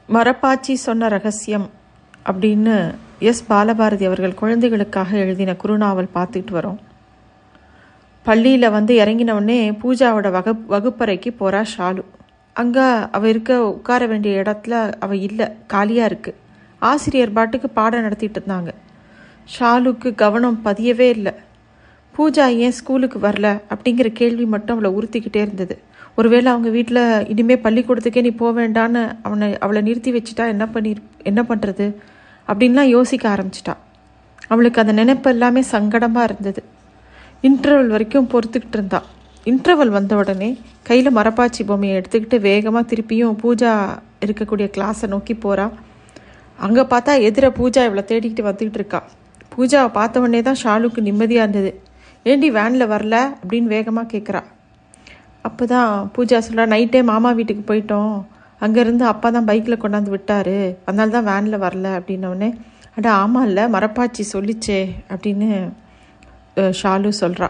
மரப்பாச்சி சொன்ன ரகசியம் அப்படின்னு எஸ் பாலபாரதி அவர்கள் குழந்தைகளுக்காக எழுதின குறுநாவல் பார்த்துட்டு வரோம் பள்ளியில் வந்து இறங்கின உடனே பூஜாவோட வகு வகுப்பறைக்கு போகிறா ஷாலு அங்கே அவள் இருக்க உட்கார வேண்டிய இடத்துல அவள் இல்லை காலியாக இருக்குது ஆசிரியர் பாட்டுக்கு பாடம் நடத்திட்டு இருந்தாங்க ஷாலுக்கு கவனம் பதியவே இல்லை பூஜா ஏன் ஸ்கூலுக்கு வரல அப்படிங்கிற கேள்வி மட்டும் அவளை உறுத்திக்கிட்டே இருந்தது ஒருவேளை அவங்க வீட்டில் இனிமேல் பள்ளிக்கூடத்துக்கே நீ போக வேண்டான்னு அவனை அவளை நிறுத்தி வச்சுட்டா என்ன பண்ணி என்ன பண்ணுறது அப்படின்லாம் யோசிக்க ஆரம்பிச்சிட்டா அவளுக்கு அந்த நினைப்பு எல்லாமே சங்கடமாக இருந்தது இன்டர்வல் வரைக்கும் பொறுத்துக்கிட்டு இருந்தா இன்டர்வல் வந்த உடனே கையில் மரப்பாச்சி பொம்மையை எடுத்துக்கிட்டு வேகமாக திருப்பியும் பூஜா இருக்கக்கூடிய கிளாஸை நோக்கி போகிறா அங்கே பார்த்தா எதிர பூஜா இவளை தேடிக்கிட்டு வந்துக்கிட்டு இருக்கா பூஜாவை பார்த்த உடனே தான் ஷாலுக்கு நிம்மதியாக இருந்தது ஏண்டி வேனில் வரல அப்படின்னு வேகமாக கேட்குறா அப்போ தான் பூஜா சொல்கிறா நைட்டே மாமா வீட்டுக்கு போயிட்டோம் அங்கேருந்து அப்பா தான் பைக்கில் கொண்டாந்து விட்டாரு அதனால தான் வேனில் வரல அப்படின்னோடனே அட ஆமாம் இல்லை மரப்பாச்சி சொல்லிச்சே அப்படின்னு அஹ், ஷாலு சொல்கிறா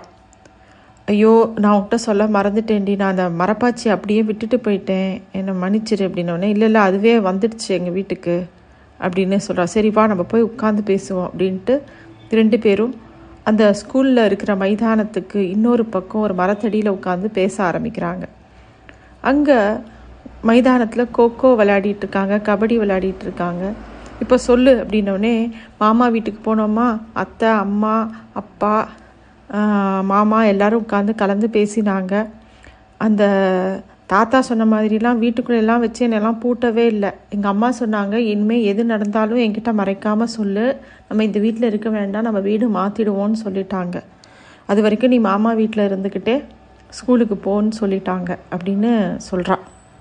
ஐயோ நான் உன்கிட்ட சொல்ல மறந்துட்டேன்டி நான் அந்த மரப்பாச்சி அப்படியே விட்டுட்டு போயிட்டேன் என்னை மன்னிச்சிரு அப்படின்னோடனே இல்லை இல்லை அதுவே வந்துடுச்சு எங்கள் வீட்டுக்கு அப்படின்னு சொல்கிறா சரி வா நம்ம போய் உட்காந்து பேசுவோம் அப்படின்ட்டு ரெண்டு பேரும் அந்த ஸ்கூலில் இருக்கிற மைதானத்துக்கு இன்னொரு பக்கம் ஒரு மரத்தடியில் உட்காந்து பேச ஆரம்பிக்கிறாங்க அங்கே மைதானத்தில் கோகோ விளையாடிட்டு இருக்காங்க கபடி விளையாடிட்டு இருக்காங்க இப்போ சொல்லு அப்படின்னோடனே மாமா வீட்டுக்கு போனோமா அத்தை அம்மா அப்பா ஆஹ், மாமா எல்லாரும் உட்காந்து கலந்து பேசினாங்க அந்த தாத்தா சொன்ன மாதிரிலாம் வீட்டுக்குள்ள எல்லாம் வச்சு என்னெல்லாம் பூட்டவே இல்லை எங்கள் அம்மா சொன்னாங்க இனிமேல் எது நடந்தாலும் என்கிட்ட மறைக்காம சொல்லு நம்ம இந்த வீட்டில் இருக்க வேண்டாம் நம்ம வீடு மாற்றிடுவோன்னு சொல்லிட்டாங்க அது வரைக்கும் நீ மாமா வீட்டில் இருந்துக்கிட்டே ஸ்கூலுக்கு போன்னு சொல்லிட்டாங்க அப்படின்னு சொல்கிறா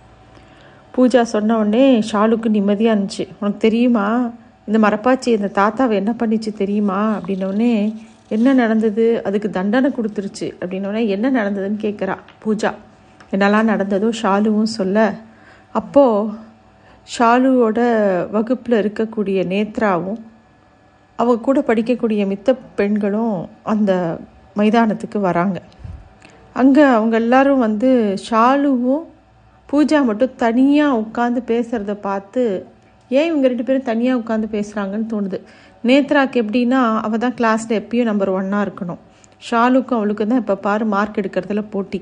பூஜா சொன்ன உடனே ஷாலுக்கு நிம்மதியாக இருந்துச்சு உனக்கு தெரியுமா இந்த மரப்பாச்சி இந்த தாத்தாவை என்ன பண்ணிச்சு தெரியுமா அப்படின்னோடனே என்ன நடந்தது அதுக்கு தண்டனை கொடுத்துருச்சு அப்படின்னோடனே என்ன நடந்ததுன்னு கேட்குறா பூஜா என்னெல்லாம் நடந்ததோ ஷாலுவும் சொல்ல அப்போது ஷாலுவோட வகுப்பில் இருக்கக்கூடிய நேத்ராவும் அவ கூட படிக்கக்கூடிய மித்த பெண்களும் அந்த மைதானத்துக்கு வராங்க அங்கே அவங்க எல்லாரும் வந்து ஷாலுவும் பூஜா மட்டும் தனியாக உட்காந்து பேசுகிறத பார்த்து ஏன் இவங்க ரெண்டு பேரும் தனியாக உட்காந்து பேசுகிறாங்கன்னு தோணுது நேத்ராக்கு எப்படின்னா அவள் தான் கிளாஸில் எப்பயும் நம்பர் ஒன்னாக இருக்கணும் ஷாலுக்கும் அவளுக்கும் தான் இப்போ பாரு மார்க் எடுக்கிறதுல போட்டி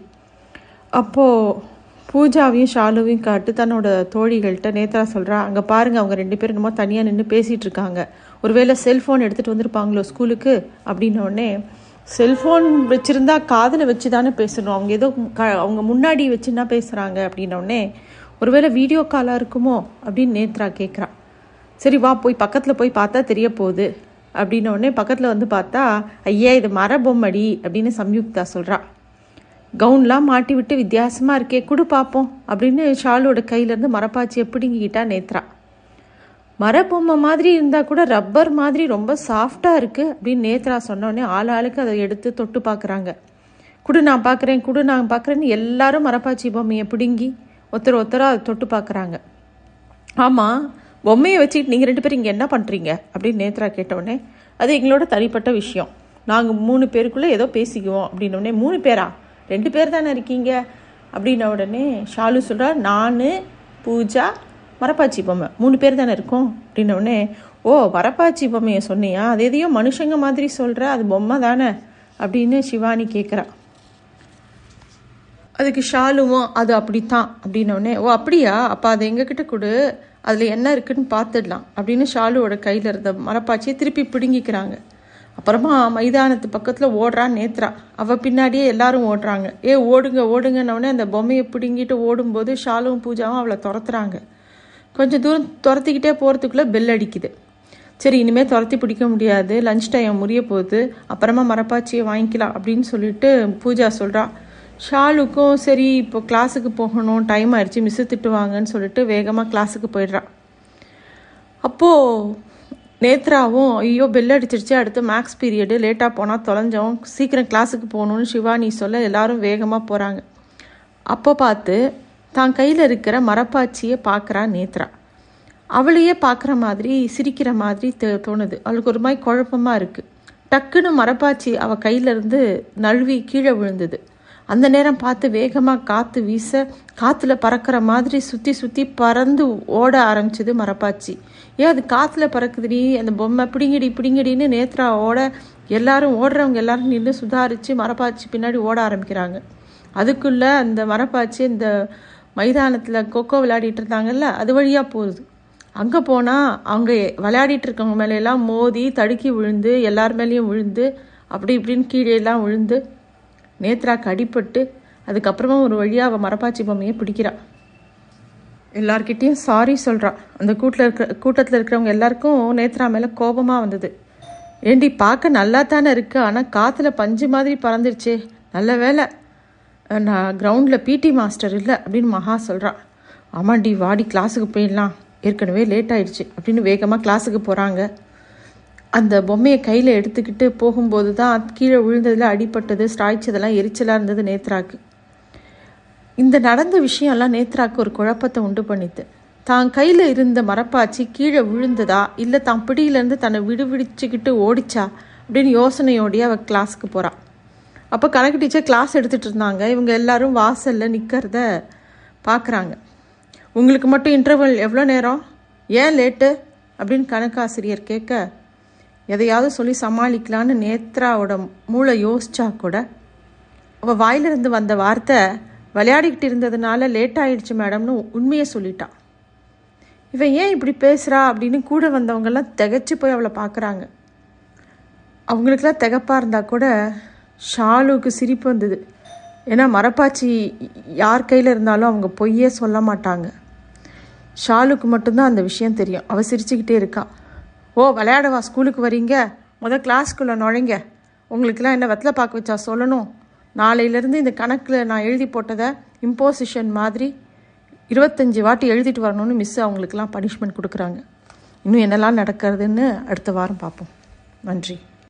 அப்போது பூஜாவையும் ஷாலுவையும் காட்டு தன்னோட தோழிகள்கிட்ட நேத்ரா சொல்கிறா அங்கே பாருங்க அவங்க ரெண்டு பேரும் என்னமோ தனியாக நின்று பேசிகிட்டு இருக்காங்க ஒருவேளை செல்ஃபோன் எடுத்துகிட்டு வந்திருப்பாங்களோ ஸ்கூலுக்கு அப்படின்ன உடனே செல்ஃபோன் வச்சுருந்தா காதில் வச்சு தானே பேசணும் அவங்க ஏதோ க அவங்க முன்னாடி வச்சுன்னா பேசுகிறாங்க அப்படின்ன உடனே ஒருவேளை வீடியோ காலாக இருக்குமோ அப்படின்னு நேத்ரா கேட்குறா சரி வா போய் பக்கத்தில் போய் பார்த்தா தெரிய போகுது அப்படின்ன உடனே பக்கத்தில் வந்து பார்த்தா ஐயா இது மர பொம்மடி அப்படின்னு சம்யுக்தா சொல்கிறா கவுன்லாம் மாட்டி விட்டு வித்தியாசமாக இருக்கே கொடு பார்ப்போம் அப்படின்னு ஷாலோட கையிலேருந்து மரப்பாச்சியை பிடுங்கிக்கிட்டா நேத்ரா மரபொம்மை மாதிரி இருந்தால் கூட ரப்பர் மாதிரி ரொம்ப சாஃப்டாக இருக்குது அப்படின்னு நேத்ரா சொன்னோடனே ஆள் ஆளுக்கு அதை எடுத்து தொட்டு பார்க்குறாங்க குடு நான் பார்க்குறேன் குடு நான் பார்க்குறேன்னு எல்லாரும் மரப்பாச்சி பொம்மையை பிடுங்கி ஒருத்தர் ஒருத்தராக அதை தொட்டு பார்க்குறாங்க ஆமாம் பொம்மையை வச்சுக்கிட்டு நீங்கள் ரெண்டு பேரும் இங்கே என்ன பண்ணுறீங்க அப்படின்னு நேத்ரா கேட்டவுடனே அது எங்களோட தனிப்பட்ட விஷயம் நாங்கள் மூணு பேருக்குள்ளே ஏதோ பேசிக்குவோம் அப்படின்னோடனே மூணு பேரா ரெண்டு பேர் தானே இருக்கீங்க அப்படின்ன உடனே ஷாலு சொல்கிறா நான் பூஜா மரப்பாச்சி பொம்மை மூணு பேர் தானே இருக்கோம் அப்படின்ன உடனே ஓ மரப்பாச்சி பொம்மையை சொன்னியா அது எதையோ மனுஷங்க மாதிரி சொல்கிற அது பொம்மை தானே அப்படின்னு சிவானி கேட்குறா அதுக்கு ஷாலுவும் அது அப்படித்தான் அப்படின்னோடனே ஓ அப்படியா அப்போ அதை எங்ககிட்ட கொடு அதில் என்ன இருக்குன்னு பார்த்துடலாம் அப்படின்னு ஷாலுவோட கையில் இருந்த மரப்பாச்சியை திருப்பி பிடுங்கிக்கிறாங்க அப்புறமா மைதானத்து பக்கத்தில் ஓடுறான் நேத்ரா அவள் பின்னாடியே எல்லாரும் ஓடுறாங்க ஏ ஓடுங்க ஓடுங்கன்னொடனே அந்த பொம்மையை பிடுங்கிட்டு ஓடும்போது ஷாலுவும் பூஜாவும் அவளை துரத்துறாங்க கொஞ்சம் தூரம் துரத்திக்கிட்டே போகிறதுக்குள்ளே பெல் அடிக்குது சரி இனிமேல் துரத்தி பிடிக்க முடியாது லஞ்ச் டைம் முடிய போகுது அப்புறமா மரப்பாச்சியை வாங்கிக்கலாம் அப்படின்னு சொல்லிட்டு பூஜா சொல்கிறா ஷாலுக்கும் சரி இப்போ கிளாஸுக்கு போகணும் டைம் ஆயிடுச்சு மிஸ்ஸு திட்டுவாங்கன்னு சொல்லிட்டு வேகமாக கிளாஸுக்கு போயிடுறா அப்போது நேத்ராவும் ஐயோ பெல் அடிச்சிருச்சு அடுத்து மேக்ஸ் பீரியடு லேட்டாக போனால் தொலைஞ்சோம் சீக்கிரம் கிளாஸுக்கு போகணும்னு சிவானி சொல்ல எல்லாரும் வேகமாக போகிறாங்க அப்போ பார்த்து தான் கையில் இருக்கிற மரப்பாச்சியை பார்க்குறா நேத்ரா அவளையே பார்க்குற மாதிரி சிரிக்கிற மாதிரி தே- தோணுது அவளுக்கு ஒரு மாதிரி குழப்பமாக இருக்குது டக்குன்னு மரப்பாச்சி அவள் கையிலேருந்து நழுவி கீழே விழுந்தது அந்த நேரம் பார்த்து வேகமாக காற்று வீச காற்றுல பறக்கிற மாதிரி சுற்றி சுற்றி பறந்து ஓட ஆரம்பிச்சது மரப்பாச்சி ஏன் அது காற்றுல பறக்குதுடி அந்த பொம்மை பிடிங்கடி பிடிங்கடின்னு நேத்ரா ஓட எல்லாரும் ஓடுறவங்க எல்லாரும் நின்று சுதாரித்து மரப்பாச்சி பின்னாடி ஓட ஆரம்பிக்கிறாங்க அதுக்குள்ளே அந்த மரப்பாச்சி இந்த மைதானத்தில் கொக்கோ விளையாடிட்டு இருந்தாங்கல்ல அது வழியாக போகுது அங்கே போனால் அவங்க விளையாடிட்டு இருக்கவங்க மேலையெல்லாம் மோதி தடுக்கி விழுந்து எல்லார் மேலேயும் விழுந்து அப்படி இப்படின்னு கீழே எல்லாம் விழுந்து நேத்ராக்கு அடிபட்டு அதுக்கப்புறமா ஒரு வழியாக அவள் மரப்பாச்சி பொம்மையை பிடிக்கிறா எல்லார்கிட்டேயும் சாரி சொல்கிறா அந்த கூட்டில் இருக்கிற கூட்டத்தில் இருக்கிறவங்க எல்லாருக்கும் நேத்ரா மேலே கோபமாக வந்தது ஏண்டி பார்க்க நல்லா தானே இருக்கு ஆனால் காற்றுல பஞ்சு மாதிரி பறந்துருச்சே நல்ல வேலை நான் கிரவுண்டில் பிடி மாஸ்டர் இல்லை அப்படின்னு மகா சொல்கிறா ஆமாண்டி வாடி கிளாஸுக்கு போயிடலாம் ஏற்கனவே லேட் ஆயிடுச்சு அப்படின்னு வேகமாக கிளாஸுக்கு போகிறாங்க அந்த பொம்மையை கையில் எடுத்துக்கிட்டு போகும்போது தான் கீழே விழுந்ததில் அடிபட்டது ஸ்டாய்ச்சதெல்லாம் எரிச்சலாக இருந்தது நேத்ராக்கு இந்த நடந்த விஷயம்லாம் நேத்ராக்கு ஒரு குழப்பத்தை உண்டு பண்ணித்து தான் கையில் இருந்த மரப்பாச்சி கீழே விழுந்ததா இல்லை தான் பிடியிலேருந்து தன்னை விடுவிடிச்சுக்கிட்டு ஓடிச்சா அப்படின்னு யோசனையோடய அவள் கிளாஸுக்கு போகிறாள் அப்போ கணக்கு டீச்சர் கிளாஸ் எடுத்துகிட்டு இருந்தாங்க இவங்க எல்லாரும் வாசலில் நிற்கிறத பார்க்குறாங்க உங்களுக்கு மட்டும் இன்டர்வல் எவ்வளோ நேரம் ஏன் லேட்டு அப்படின்னு கணக்காசிரியர் கேட்க எதையாவது சொல்லி சமாளிக்கலான்னு நேத்ராவோட மூளை யோசிச்சா கூட அவள் வாயிலிருந்து வந்த வார்த்தை விளையாடிக்கிட்டு இருந்ததுனால லேட் ஆயிடுச்சு மேடம்னு உண்மையை சொல்லிட்டான் இவன் ஏன் இப்படி பேசுகிறா அப்படின்னு கூட வந்தவங்கெல்லாம் திகைச்சு போய் அவளை பார்க்குறாங்க அவங்களுக்கெல்லாம் திகப்பாக இருந்தால் கூட ஷாலுக்கு சிரிப்பு வந்தது ஏன்னா மரப்பாச்சி யார் கையில் இருந்தாலும் அவங்க பொய்யே சொல்ல மாட்டாங்க ஷாலுக்கு மட்டும்தான் அந்த விஷயம் தெரியும் அவள் சிரிச்சுக்கிட்டே இருக்கா ஓ விளையாடவா ஸ்கூலுக்கு வரீங்க முதல் கிளாஸ்க்குள்ளே நுழைங்க உங்களுக்கெல்லாம் என்ன வெத்தலை பார்க்க வச்சா சொல்லணும் நாளையிலேருந்து இந்த கணக்கில் நான் எழுதி போட்டதை இம்போசிஷன் மாதிரி இருபத்தஞ்சி வாட்டி எழுதிட்டு வரணும்னு மிஸ் அவங்களுக்கெல்லாம் பனிஷ்மெண்ட் கொடுக்குறாங்க இன்னும் என்னெல்லாம் நடக்கிறதுன்னு அடுத்த வாரம் பார்ப்போம் நன்றி